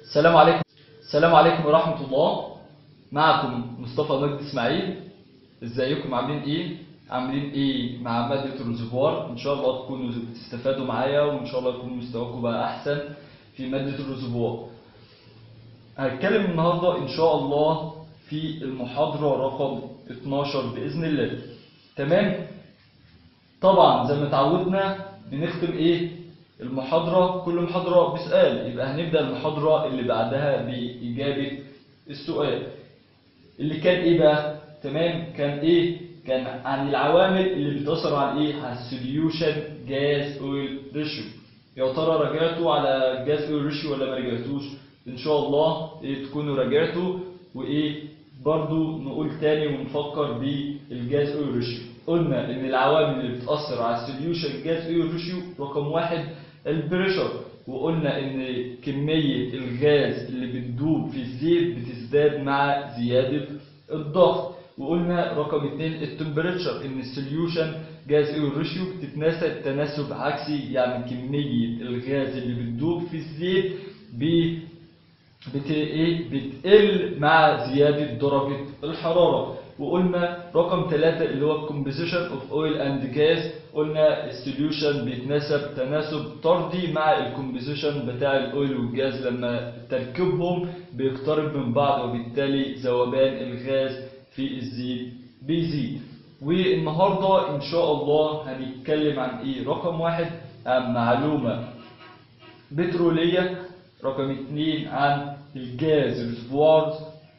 السلام عليكم السلام عليكم ورحمة الله معكم مصطفى مجد اسماعيل ازيكم عاملين ايه عاملين ايه مع مادة الريزرفوار ان شاء الله تكونوا تستفادوا معايا وان شاء الله يكون مستواكم بقى احسن في مادة الريزرفوار هنتكلم النهاردة ان شاء الله في المحاضرة رقم 12 بإذن الله تمام طبعا زي ما اتعودنا بنختم ايه المحاضرة كل محاضرة بسؤال يبقى هنبدأ المحاضرة اللي بعدها بإجابة السؤال اللي كان ايه بقى تمام كان ايه كان عن العوامل اللي بتأثر على ايه على السوليوشن جاز اويل ريشيو يا ترى راجعتوا على الجاز اويل ريشيو ولا ما رجعتوش ان شاء الله إيه تكونوا راجعتوا وايه برضو نقول تاني ونفكر بالجاز اويل ريشيو قلنا ان العوامل اللي بتأثر على السوليوشن جاز اويل ريشيو رقم واحد البريشر وقلنا ان كمية الغاز اللي بتدوب في الزيت بتزداد مع زيادة الضغط وقلنا رقم اتنين التمبريتشر ان السوليوشن جاز اويل ريشيو بتتناسب تناسب عكسي يعني كمية الغاز اللي بتدوب في الزيت ب بت... إيه؟ بتقل مع زيادة درجة الحرارة وقلنا رقم ثلاثة اللي هو composition of oil and gas قلنا السوليوشن بيتناسب تناسب طردي مع الكومبوزيشن بتاع الاويل والجاز لما تركيبهم بيقترب من بعض وبالتالي ذوبان الغاز في الزيت بيزيد والنهاردة ان شاء الله هنتكلم عن ايه رقم واحد عن معلومة بترولية رقم اتنين عن الجاز ريزرفوارز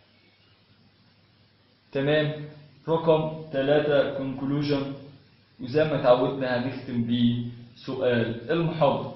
تمام رقم ثلاثة conclusion وزي ما اتعودنا هنختم بيه سؤال المحاضرة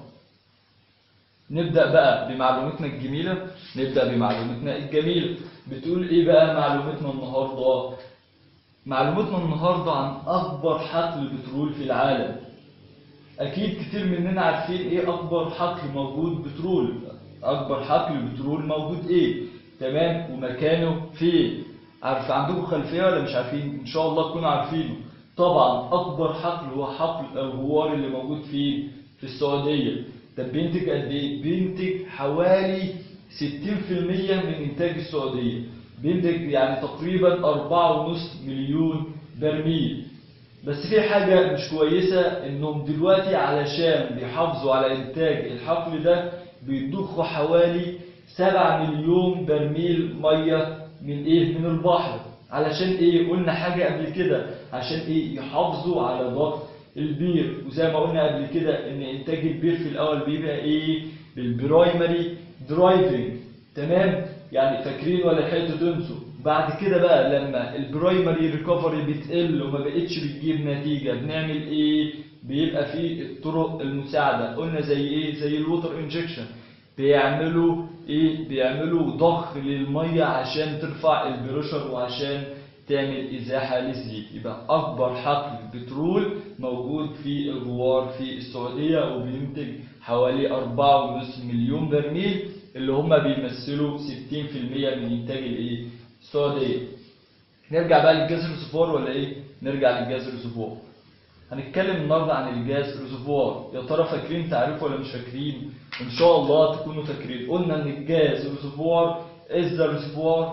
نبدأ بقى بمعلومتنا الجميلة نبدأ بمعلومتنا الجميلة بتقول ايه بقى معلومتنا النهاردة معلومتنا النهاردة عن أكبر حقل بترول في العالم أكيد كتير مننا عارفين ايه أكبر حقل موجود بترول أكبر حقل بترول موجود ايه تمام ومكانه فين عارف عندكم خلفية ولا مش عارفين إن شاء الله تكونوا عارفينه طبعا أكبر حقل هو حقل الغوار اللي موجود فين في السعودية ده بينتج قد إيه؟ بينتج حوالي 60% من إنتاج السعودية بينتج يعني تقريبا 4.5 مليون برميل بس في حاجة مش كويسة إنهم دلوقتي علشان بيحافظوا على إنتاج الحقل ده بيضخوا حوالي 7 مليون برميل مية من ايه من البحر علشان ايه قلنا حاجة قبل كده عشان ايه يحافظوا على ضغط البير وزي ما قلنا قبل كده ان انتاج البير في الاول بيبقى ايه بالبرايمري درايفنج تمام يعني فاكرين ولا لحقتوا تنسوا بعد كده بقى لما البرايمري ريكفري بتقل وما بقتش بتجيب نتيجة بنعمل ايه بيبقى في الطرق المساعدة قلنا زي ايه زي الووتر انجكشن بيعملوا ايه بيعملوا ضخ للميه عشان ترفع البريشر وعشان تعمل ازاحه للزيت يبقى اكبر حقل بترول موجود في الغوار في السعوديه وبينتج حوالي 4.5 مليون برميل اللي هم بيمثلوا 60% من انتاج الايه السعوديه نرجع بقى للجاز ريزرفوار ولا ايه نرجع للجاز ريزرفوار هنتكلم النهارده عن الجاز ريزرفوار يا ترى فاكرين تعرفوا ولا مش فاكرين ان شاء الله تكونوا فاكرين قلنا ان الجاز ريزرفوار is the reservoir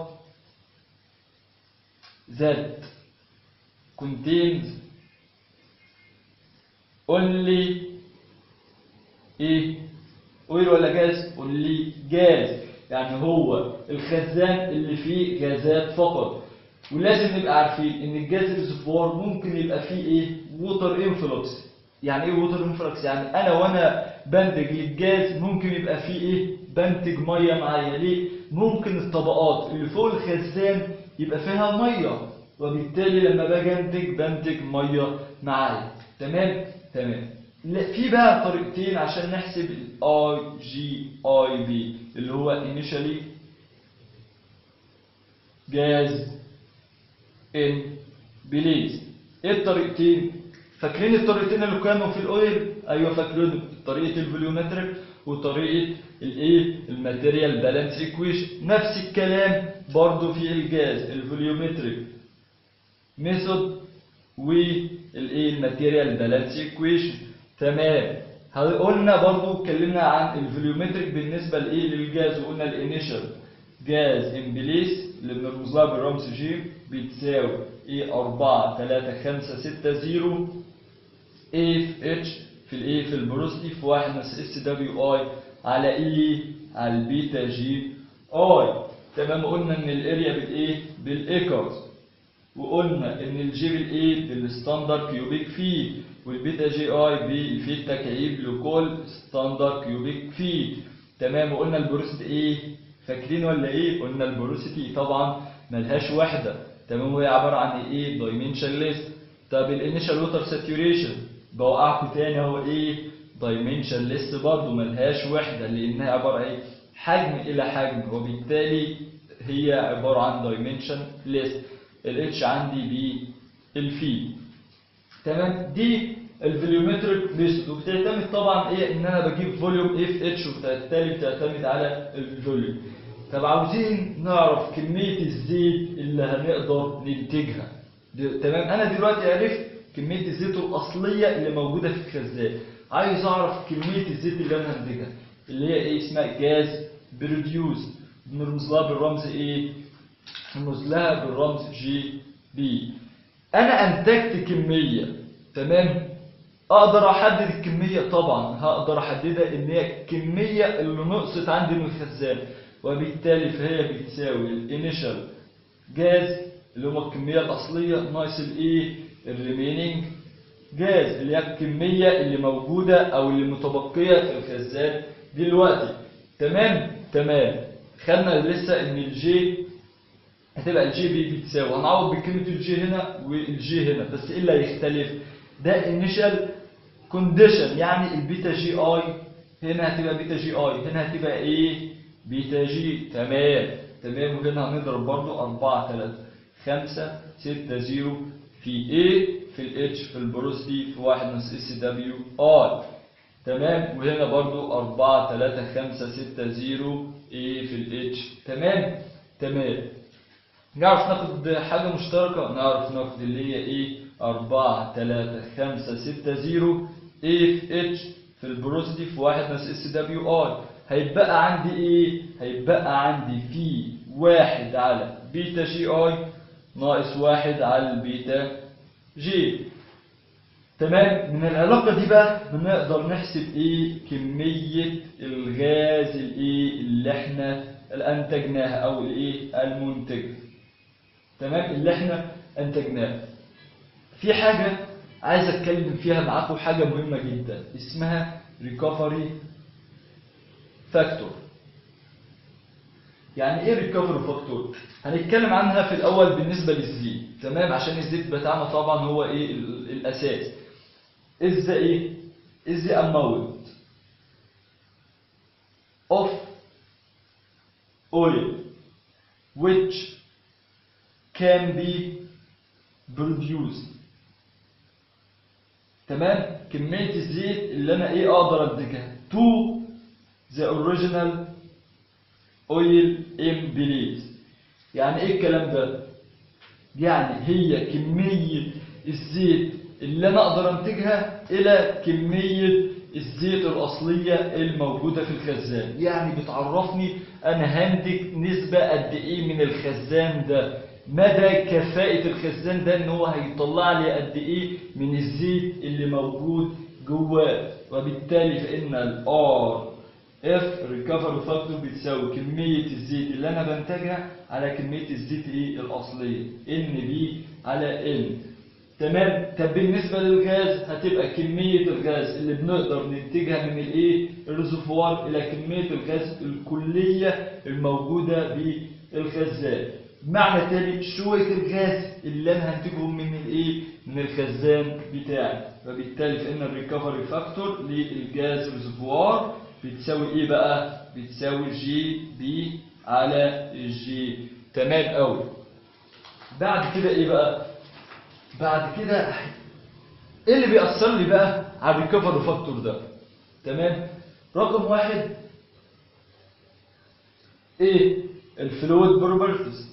that contains only ايه اويل ولا جاز only جاز يعني هو الخزان اللي فيه غازات فقط ولازم نبقى عارفين ان الجاز ريزرفوار ممكن يبقى فيه ايه ووتر انفلوكس يعني ايه ووتر انفلوكس يعني انا وانا بنتج للجاز ممكن يبقى فيه ايه بنتج ميه معايا ليه ممكن الطبقات اللي فوق الخزان يبقى فيها ميه وبالتالي لما باجي انتج بنتج ميه معايا تمام تمام لا في بقى طريقتين عشان نحسب الاي جي اي بي اللي هو initially جاز ان بليز ايه الطريقتين فاكرين الطريقتين اللي كانوا في الاويل ايوه فاكرين طريقه الفوليومتريك وطريقه الايه الماتيريال بالانس ايكويشن نفس الكلام برضو في الجاز الفوليومتريك ميثود والايه الماتيريال بالانس ايكويشن تمام قلنا برضو اتكلمنا عن الفوليومتريك بالنسبه لايه للجاز وقلنا الانيشال جاز امبليس اللي بنرمز لها بالرمز جي بتساوي ايه 4 3 5 6 0 ايه في اتش في الايه في البروستي في 1 ناقص اس دبليو اي على ايه على البيتا جي اي تمام قلنا ان الاريا بالايه بالايكرز وقلنا ان الجي بالايه بالستاندر كيوبيك في والبيتا جي اي بالفي التكعيب لكل ستاندر كيوبيك في تمام وقلنا البروست ايه فاكرين ولا ايه قلنا البروسيتي طبعا ملهاش وحده تمام وهي عباره عن ايه دايمنشنلess طب الانيشال ووتر ساتوريشن بوقعكم تاني اهو ايه دايمنشنلess برضه ملهاش وحده لانها عباره ايه حجم الى حجم وبالتالي هي عباره عن دايمنشنلess الاتش عندي بالفي تمام دي الفوليومتريك ميثود وبتعتمد طبعا ايه ان انا بجيب فوليوم اف اتش وبالتالي بتعتمد على الفوليوم طب عاوزين نعرف كميه الزيت اللي هنقدر ننتجها تمام انا دلوقتي عرفت كميه الزيت الاصليه اللي موجوده في الخزان عايز اعرف كميه الزيت اللي انا هنتجها اللي هي ايه اسمها جاز بروديوس بنرمز لها بالرمز ايه بنرمز لها بالرمز جي بي انا انتجت كميه تمام اقدر احدد الكميه طبعا هقدر احددها ان هي الكميه اللي نقصت عندي من الخزان وبالتالي فهي بتساوي الانيشال جاز اللي هو الكميه الاصليه ناقص الايه الريميننج جاز اللي هي الكميه اللي موجوده او اللي متبقيه في الخزان دلوقتي تمام تمام خدنا لسه ان الجي هتبقى الجي بي بتساوي هنعوض بكلمه الجي هنا والجي هنا بس ايه اللي هيختلف ده انيشال كونديشن يعني البيتا جي اي هنا هتبقى بيتا جي اي هنا هتبقى ايه بيتا جي تمام تمام وهنا هنضرب برضو 4 3 5 6 0 في ايه في الاتش في البروستي في 1 ناقص اس دبليو اي تمام وهنا برضو 4 3 5 6 0 ايه في الاتش تمام تمام نعرف ناخد حاجة مشتركة نعرف ناخد اللي هي ايه 4 3 5 6 0 ايه في اتش في البروسيتي في 1 ناقص اس دبليو اي هيتبقى عندي ايه هيتبقى عندي في واحد على بيتا جي اي ناقص واحد على البيتا جي تمام من العلاقة دي بقى بنقدر نحسب ايه كمية الغاز الايه اللي احنا اللي انتجناها او الايه المنتج تمام اللي احنا انتجناه في حاجة عايز اتكلم فيها معاكم حاجة مهمة جدا اسمها ريكفري فاكتور يعني ايه ريكفري فاكتور هنتكلم عنها في الاول بالنسبة للزيت تمام عشان الزيت بتاعنا طبعا هو ايه ال- الاساس is the ايه is the amount of oil which can be produced تمام كمية الزيت اللي انا ايه اقدر انتجها to the original oil in place يعني ايه الكلام ده يعني هي كمية الزيت اللي انا اقدر انتجها الى كمية الزيت الاصلية الموجودة في الخزان يعني بتعرفني انا هنتج نسبة قد ايه من الخزان ده مدى كفاءة الخزان ده ان هو هيطلع لي قد ايه من الزيت اللي موجود جواه وبالتالي فان الار اف ريكفري فاكتور بتساوي كمية الزيت اللي انا بنتجها على كمية الزيت ايه الاصلية ان بي على ان تمام طب بالنسبة للغاز هتبقى كمية الغاز اللي بنقدر ننتجها من الايه الريزرفوار الى كمية الغاز الكلية الموجودة بالخزان معنى تاني شوية الغاز اللي انا هنتجهم من الايه من الخزان بتاعي فبالتالي فان الريكفري فاكتور للغاز ريزرفوار بتساوي ايه بقى بتساوي جي بي على الجي تمام قوي بعد كده ايه بقى بعد كده ايه اللي بيأثر لي بقى على الريكفري فاكتور ده تمام رقم واحد ايه الفلويد بروبرتيز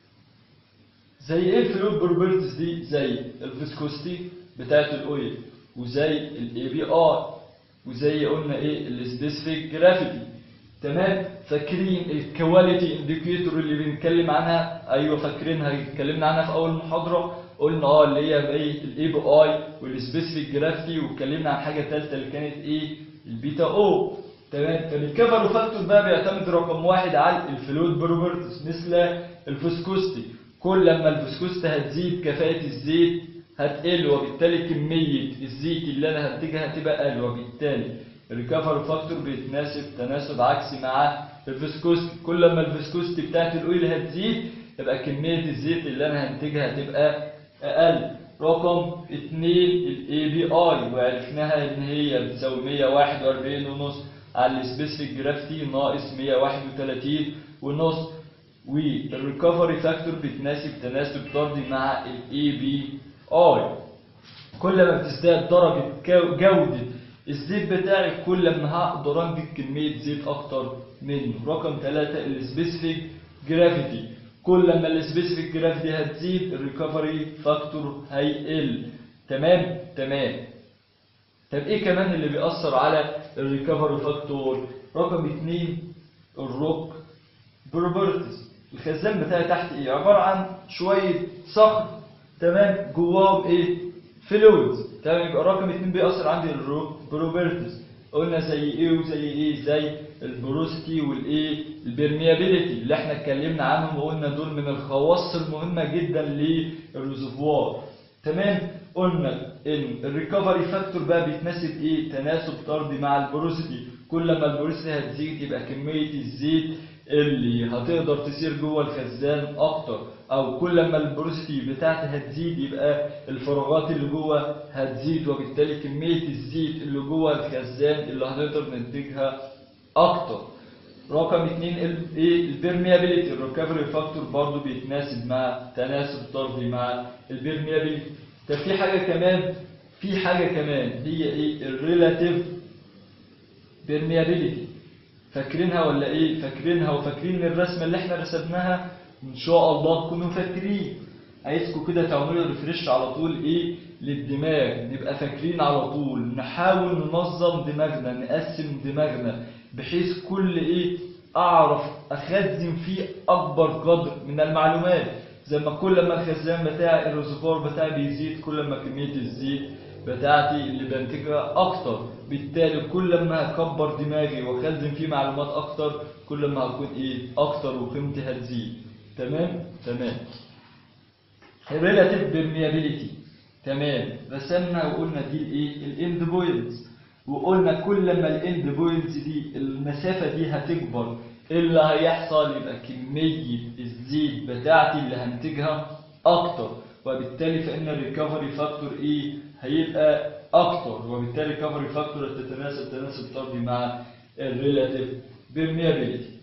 زي ايه الفلويد بروبرتيز دي زي الفيسكوستي بتاعت الاويل وزي الاي بي ار وزي قلنا ايه السبيسيفيك جرافيتي تمام فاكرين الكواليتي انديكيتور اللي بنتكلم عنها ايوه فاكرينها اتكلمنا عنها في اول محاضره قلنا اه اللي هي ايه الاي بي اي والسبيسيفيك جرافيتي واتكلمنا عن حاجه ثالثه اللي كانت ايه البيتا او تمام فالريكفري فاكتور بقى بيعتمد رقم واحد على الفلويد بروبرتيز مثل الفسكوستي كل لما الفسكوستي هتزيد كفاءه الزيت هتقل وبالتالي كميه الزيت اللي انا هنتجها هتبقى اقل وبالتالي الريكفري فاكتور بيتناسب تناسب عكسي مع الفسكوستي كل لما الفسكوستي بتاعت الاويل هتزيد يبقى كميه الزيت اللي انا هنتجها هتبقى اقل رقم 2 الاي بي اي وعرفناها ان هي بتساوي 141 ونص على السبيسيفيك جرافيتي ناقص 131 ونص والريكفري فاكتور بتناسب تناسب طردي مع الاي بي اي كل ما بتزداد درجة جو- جودة الزيت بتاعي كل ما هقدر انتج كمية زيت اكتر منه رقم ثلاثة السبيسيفيك جرافيتي كل ما السبيسيفيك جرافيتي هتزيد الريكفري فاكتور هيقل تمام تمام طب ايه كمان اللي بيأثر على الريكفري فاكتور رقم اتنين الروك بروبرتيز الخزان بتاعي تحت ايه عبارة عن شوية صخر تمام جواهم ايه فلويدز تمام يبقى رقم اتنين بيأثر عندي الروك بروبرتيز قلنا زي ايه وزي ايه زي البروسيتي والايه البرميابيليتي اللي احنا اتكلمنا عنهم وقلنا دول من الخواص المهمة جدا للريزرفوار تمام قلنا ان الريكفري فاكتور بقى بيتناسب ايه تناسب طردي مع البروسيتي كل ما البروسيتي هتزيد يبقى كمية الزيت اللي هتقدر تسير جوه الخزان اكتر او كل ما البروسيتي بتاعتي هتزيد يبقى الفراغات اللي جوه هتزيد وبالتالي كمية الزيت اللي جوه الخزان اللي هنقدر ننتجها اكتر رقم اتنين ال- ايه البرميابيليتي الريكفري فاكتور برضو بيتناسب مع تناسب طردي مع البرميابيليتي طب في حاجة كمان في حاجة كمان هي ايه الريلاتيف بيرميابيليتي فاكرينها ولا ايه فاكرينها وفاكرين الرسمه اللي احنا رسمناها ان شاء الله تكونوا فاكرين عايزكم كده تعملوا ريفريش على طول ايه للدماغ نبقى فاكرين على طول نحاول ننظم دماغنا نقسم دماغنا بحيث كل ايه اعرف اخزن فيه اكبر قدر من المعلومات زي ما كل ما الخزان بتاعي الريزرفوار بتاعي بيزيد كل ما كميه الزيت بتاعتي اللي بنتجها اكتر بالتالي كل ما هكبر دماغي واخزن فيه معلومات اكتر كل ما هكون ايه اكتر وقيمتي هتزيد تمام تمام الريلاتيف permeability تمام رسمنا وقلنا دي الايه الاند بوينتس وقلنا كل ما الاند بوينتس دي المسافه دي هتكبر ايه اللي هيحصل يبقى كميه الزيت بتاعتي اللي هنتجها اكتر وبالتالي فان الريكفري فاكتور ايه هيبقى اكتر وبالتالي الريكفري فاكتور تتناسب تناسب طردي مع الريلاتيف permeability